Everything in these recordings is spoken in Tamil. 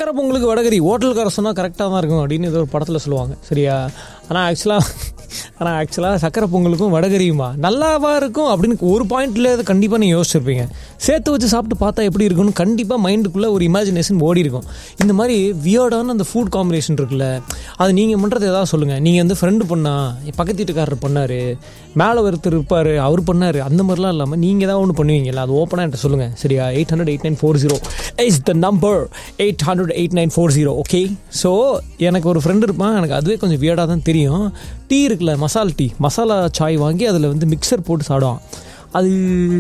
சக்கரை பொங்கலுக்கு வடகரி ஹோட்டல்கார சொன்னால் கரெக்டாக தான் இருக்கும் அப்படின்னு ஏதோ ஒரு படத்தில் சொல்லுவாங்க சரியா ஆனால் ஆக்சுவலாக ஆனால் ஆக்சுவலாக சக்கரை பொங்கலுக்கும் வடகரியுமா நல்லாவா இருக்கும் அப்படின்னு ஒரு பாயிண்ட்ல அதை கண்டிப்பாக நீங்கள் யோசிச்சிருப்பீங்க சேர்த்து வச்சு சாப்பிட்டு பார்த்தா எப்படி இருக்கும்னு கண்டிப்பாக மைண்டுக்குள்ளே ஒரு இமேஜினேஷன் ஓடி இருக்கும் இந்த மாதிரி வியர்டான அந்த ஃபுட் காம்பினேஷன் இருக்குல்ல அது நீங்கள் பண்ணுறது ஏதாவது சொல்லுங்கள் நீங்கள் வந்து ஃப்ரெண்டு பண்ணா என் பக்கத்து வீட்டுக்காரர் பண்ணார் மேலே ஒருத்தர் இருப்பார் அவர் பண்ணார் அந்த மாதிரிலாம் இல்லாமல் நீங்கள் ஏதாவது ஒன்று பண்ணுவீங்கல்ல அது ஓப்பனாக என்கிட்ட சொல்லுங்கள் சரியா eight hundred eight nine four zero is the number eight hundred eight nine four zero okay so எனக்கு ஒரு ஃப்ரெண்டு இருப்பான் எனக்கு அதுவே கொஞ்சம் வியர்டாக தான் தெரியும் டீ இருக்குல்ல மசால் டீ மசாலா சாய் வாங்கி அதில் வந்து மிக்சர் போட்டு சாப்பிடுவான் அது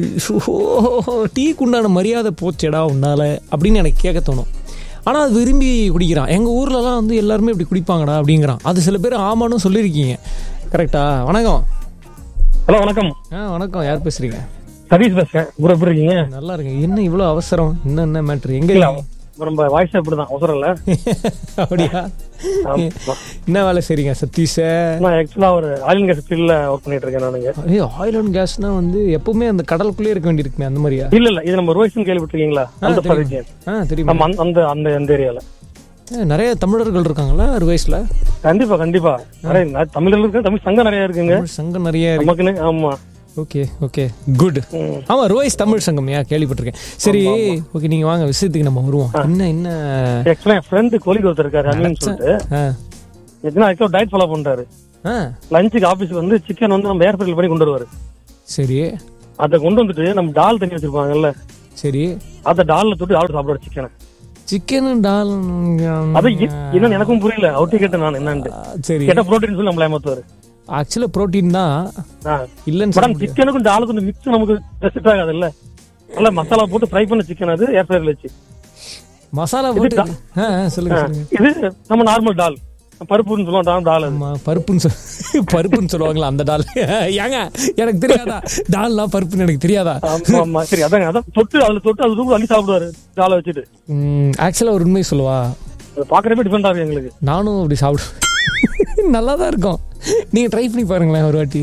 டீக்கு உண்டான மரியாதை போச்சேடா உன்னால அப்படின்னு எனக்கு கேட்க தோணும் ஆனால் அது விரும்பி குடிக்கிறான் எங்கள் ஊர்லலாம் வந்து எல்லாருமே இப்படி குடிப்பாங்கடா அப்படிங்கிறான் அது சில பேர் ஆமான்னு சொல்லியிருக்கீங்க கரெக்டா வணக்கம் ஹலோ வணக்கம் ஆ வணக்கம் யார் பேசுறீங்க சதீஷ் பேசுறேன் ஊர் எப்படி இருக்கீங்க நல்லா இருக்கு என்ன இவ்வளோ அவசரம் என்ன என்ன மேட்ரு எங்க இல்ல இருக்கீங்க? ரொம்ப வாய்ஸ் அப்படிதான் அவசரம் இல்ல அப்படியா ஆமா. என்ன வேலை செய்றீங்க சதீஷ நான் ஆக்சுவலா ஒரு ஆயில் கேஸ் ஃபீல்ட்ல ஒர்க் பண்ணிட்டு இருக்கேன் நானுங்க ஏய் ஆயில் அண்ட் கேஸ்னா வந்து எப்பவுமே அந்த கடலுக்குள்ளே இருக்க வேண்டியிருக்குமே அந்த மாதிரியா இல்ல இல்ல இது நம்ம ரோஹிசன் கேள்விப்பட்டிருக்கீங்களா அந்த தெரியும். ப்ராஜெக்ட் ஆ தெரியுமா நம்ம அந்த- அந்த அந்த அந்த ஏரியால ஏ, நிறைய தமிழர்கள் இருக்காங்களா ஒரு வயசுல கண்டிப்பா கண்டிப்பா நிறைய ந- தமிழர்கள் இருக்கு தமிழ் சங்கம் நிறைய இருக்குங்க தமிழ் சங்கம் நிறைய இருக்கு நமக்குன்னு ஆமா ஓகே ஓகே குட் ம். ஆமா ரோய்ஸ் தமிழ் சங்கம் யா கேள்விப்பட்டிருக்கேன் சரி ஓகே நீங்க வாங்க விஷயத்துக்கு நம்ம வருவோம் என்ன என்ன ஆக்சுவலா என் ஃப்ரெண்டு கோலிக்கு ஒருத்தர் இருக்காரு அண்ணன் சொல்லிட்டு ஆ எத்தனை ஆக்சுவலா டயட் ஃபாலோ பண்றாரு ஆ லஞ்சுக்கு ஆபீஸ்க்கு வந்து சிக்கன் வந்து நம்ம ஏர் பண்ணி கொண்டு வருவாரு சரி அதை கொண்டு வந்துட்டு நம்ம டால் தண்ணி வச்சிருப்பாங்கல்ல சரி அந்த டால்ல தொட்டு ஆள் சாப்பிடுவாரு சிக்கனை சிக்கன் டால் அது எ- என்னன்னு எனக்கும் புரியல அவர்கிட்ட கேட்டேன் நான் என்னன்னு சரி கேட்ட ப்ரோட்டீன் சொல்லி நம்மள ஏமாத்துவாரு ஆக்சுவலா புரோட்டீன் தான் ஆ. இல்லைன்னு சொல்ல மேடம் முடியாது. சிக்கனுக்கும் டாலுக்கும் மிக்ஸ் நமக்கு செட் ஆகாது இல்ல நல்லா மசாலா போட்டு ஃப்ரை பண்ண சிக்கன் அது ஏர் ஃப்ரைல வச்சு மசாலா போட்டு ஆ ஆ, சொல்லுங்க சொல்லுங்க இது நம்ம நார்மல் டால் பருப்புன்னு சொல்லுவோம் டால் அது ஆமா பருப்புன்னு சொல் பருப்புன்னு சொல்லுவாங்களா அந்த டால் ஏங்க எனக்கு தெரியாதா டால்லாம் பருப்புன்னு எனக்கு தெரியாதா ஆமா ஆமா சரி அதாங்க அதான் தொட்டு அதுல தொட்டு அது தூக்கு அள்ளி சாப்பிடுவாரு டாலை வச்சுட்டு ஆக்சுவலா ஒரு உண்மை சொல்லவா அது பாக்குறப்ப டிஃபரெண்டா இருக்கு எங்களுக்கு நானும் அப்படி சாப்பிடுவேன் நல்லா தான் இருக்கும் நீங்க ட்ரை பண்ணி பாருங்களேன் ஒரு வாட்டி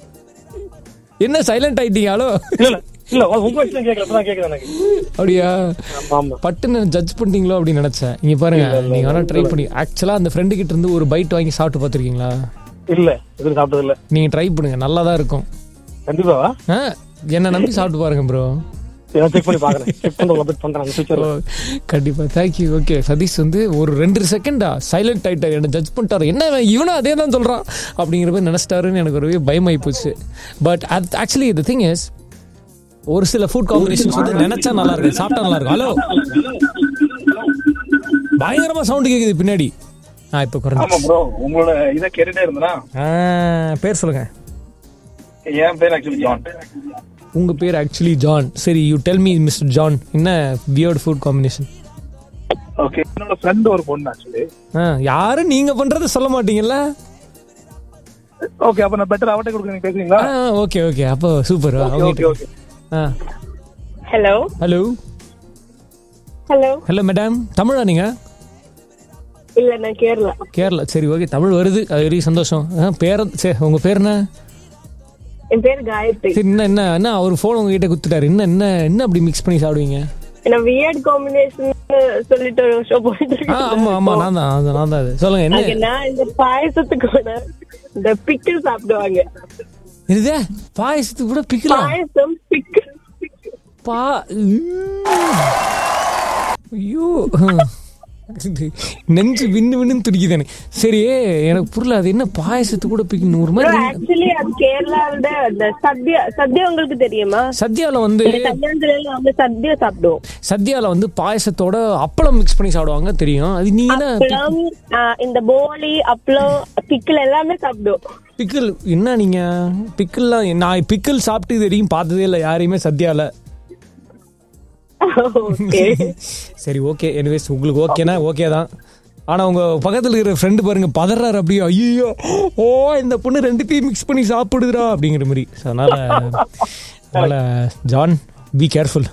என்ன சைலண்ட் ஆயிட்டீங்க ஹலோ இல்ல இல்ல இல்ல உங்க வயசுல கேட்கல இப்பதான் கேக்குது எனக்கு அப்படியா ஆமா ஆமா பட்டுன்னு ஜட்ஜ் பண்ணிட்டீங்களோ அப்படின்னு நினைச்சேன் இங்க பாருங்க நீங்க வேணா ட்ரை பண்ணி ஆக்சுவலா அந்த ஃப்ரெண்டு கிட்ட இருந்து ஒரு பைட் வாங்கி சாப்பிட்டு பார்த்திருக்கீங்களா இல்ல எதுவும் சாப்பிட்டது இல்ல நீங்க ட்ரை பண்ணுங்க நல்லா தான் இருக்கும் கண்டிப்பாவா ஆ, என்ன நம்பி சாப்பிட்டு பாருங்க ப்ரோ செக் பண்ணி பாக்குறேன் செக் பண்ணி அப்டேட் பண்றேன் ஃபியூச்சர்ல கண்டிப்பா தேங்க்யூ ஓகே சதீஷ் வந்து ஒரு ரெண்டு செகண்டா சைலண்ட் ஆயிட்டாரு என்ன ஜட்ஜ் பண்ணிட்டாரு என்ன இவன் இவனும் அதே தான் சொல்றான் அப்படிங்கிற மாதிரி நினைச்சிட்டாருன்னு எனக்கு ஒரு பயமாயி போச்சு பட் அது ஆக்சுவலி த திங் இஸ் ஒரு சில ஃபுட் காம்பினேஷன்ஸ் வந்து நினைச்சா நல்லா இருக்கு சாப்பிட்டா நல்லா இருக்கும் ஹலோ பயங்கரமா சவுண்ட் கேக்குது பின்னாடி ஆ இப்போ குறைஞ்சு ஆமா ப்ரோ உங்களோட இதை கேட்டுட்டே இருந்தனா ஆ, பேர் சொல்லுங்க என் பேர் ஆக்சுவலி ஜான் உங்க பேர் ஆக்சுவலி ஜான் சரி you tell me mister John என்ன வியர்ட் ஃபுட் காம்பினேஷன் ஓகே என்னோட ஃப்ரெண்ட் ஒரு பொண்ணு ஆக்சுவலி யாரும் நீங்க பண்றது சொல்ல மாட்டீங்கல்ல ஓகே அப்ப நான் பெட்டர் அவட்ட கொடுக்க நீங்க பேசுறீங்களா ஓகே ஓகே அப்போ super okay okay hello hello hello hello madam தமிழா நீங்க இல்ல நான் கேரளா கேரளா சரி ஓகே தமிழ் வருது அது வெரி சந்தோஷம் ஆ, பேர சரி உங்க பேர் என்ன என் பேர் காயத்ரி சரி என்ன என்ன என்ன அவர் ஃபோன் உங்ககிட்ட குத்துட்டாரு என்ன என்ன என்ன அப்படி மிக்ஸ் பண்ணி சாப்பிடுவீங்க நான் வியர்ட் காம்பினேஷன் சொல்லிட்டு ஒரு ஷோ போயிட்டு ஆ ஆமா ஆமா நான் தான் அது நான் தான் அது சொல்லுங்க என்ன இருக்கேன் நான் இந்த பாயசத்துக்கு கூட இந்த பிக்கிள் சாப்பிடுவாங்க இதுதே பாயசத்துக்கு கூட பிக்கலாம் பாயசம் பிக்கிள் பா ஐயோ இது நெஞ்சு விண்ணு விண்ணுன்னு துடிக்குது எனக்கு சரி எனக்கு புரியல அது என்ன பாயசத்து கூட பிக்கணும் ஒரு மாதிரி ஆக்சுவலி அது கேரளாவோட அந்த சத்யா சத்யா உங்களுக்கு தெரியுமா சத்யால வந்து இந்த கல்யாணத்துல எல்லாம் வந்து சத்யா சாப்பிடுவோம் சத்யால வந்து பாயசத்தோட அப்பளம் மிக்ஸ் பண்ணி சாப்பிடுவாங்க தெரியும் அது நீங்க என்ன அப்பளம் ஆ, இந்த போலி அப்பளம் பிக்கிள் எல்லாமே சாப்பிடுவோம் பிக்கிள் என்ன நீங்க பிக்கிள்லாம் நான் பிக்கிள் சாப்பிட்டு இது வரைக்கும் பார்த்ததே இல்லை யாரையுமே சத்யால ஓகே சரி ஓகே எனிவேஸ் உங்களுக்கு ஓகேனா ஓகே தான் ஆனா உங்க பக்கத்துல இருக்கிற ஃப்ரெண்டு பாருங்க பதறாரு அப்படியே ஐயோ ஓ இந்த பொண்ணு ரெண்டுத்தையும் மிக்ஸ் பண்ணி சாப்பிடுதுடா அப்படிங்கிற மாதிரி So, அதனால அதனால John be careful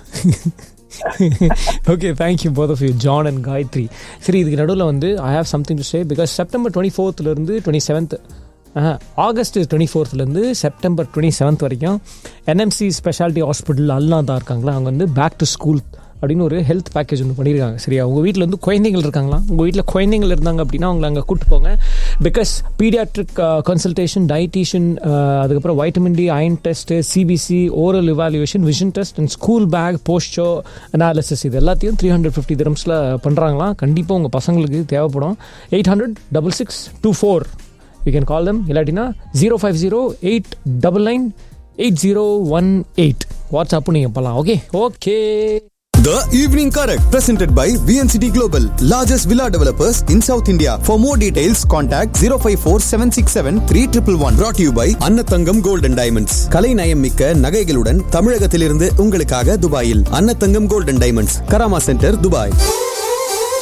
okay thank you both of you John and Gayathri சரி இதுக்கு நடுவில் வந்து I have something to say because September twenty ஃபோர்த்லேருந்து டுவெண்ட்டி செவன்த் ஆகஸ்ட் டுவெண்ட்டி ஃபோர்த்லேருந்து செப்டம்பர் டுவெண்ட்டி செவன்த் வரைக்கும் என்எம்சி ஸ்பெஷாலிட்டி ஹாஸ்பிட்டல் எல்லாம் தான் இருக்காங்களா அவங்க வந்து பேக் டு ஸ்கூல் அப்படின்னு ஒரு ஹெல்த் பேக்கேஜ் ஒன்று பண்ணியிருக்காங்க சரியா உங்கள் வீட்டில் வந்து குழந்தைகள் இருக்காங்களா உங்கள் வீட்டில் குழந்தைகள் இருந்தாங்க அப்படின்னா அவங்களை அங்கே கூட்டு போங்க பிகாஸ் பீடியாட்ரிக் கன்சல்டேஷன் டயட்டீஷியன் அதுக்கப்புறம் vitamin D iron test CBC oral evaluation vision test and school bag posture analysis இது எல்லாத்தையும் த்ரீ ஹண்ட்ரட் ஃபிஃப்டி திரம்ஸில் பண்ணுறாங்களாம் கண்டிப்பாக உங்கள் பசங்களுக்கு தேவைப்படும் eight hundred double six two four you can call them இல்லாட்டினா zero five zero eight double nine eight zero one eight வாட்ஸ்அப்பும் நீங்கள் பண்ணலாம் okay okay The Evening Correct, presented by VNCT Global, largest villa developers in South India. For more details, contact 054 767 3111. Brought to you by Annathangam Gold and Diamonds. கலை நயம் மிக்க நகைகளுடன் தமிழகத்திலிருந்து உங்களுக்காக துபாயில் Annathangam Gold and Diamonds, Karama centre, Dubai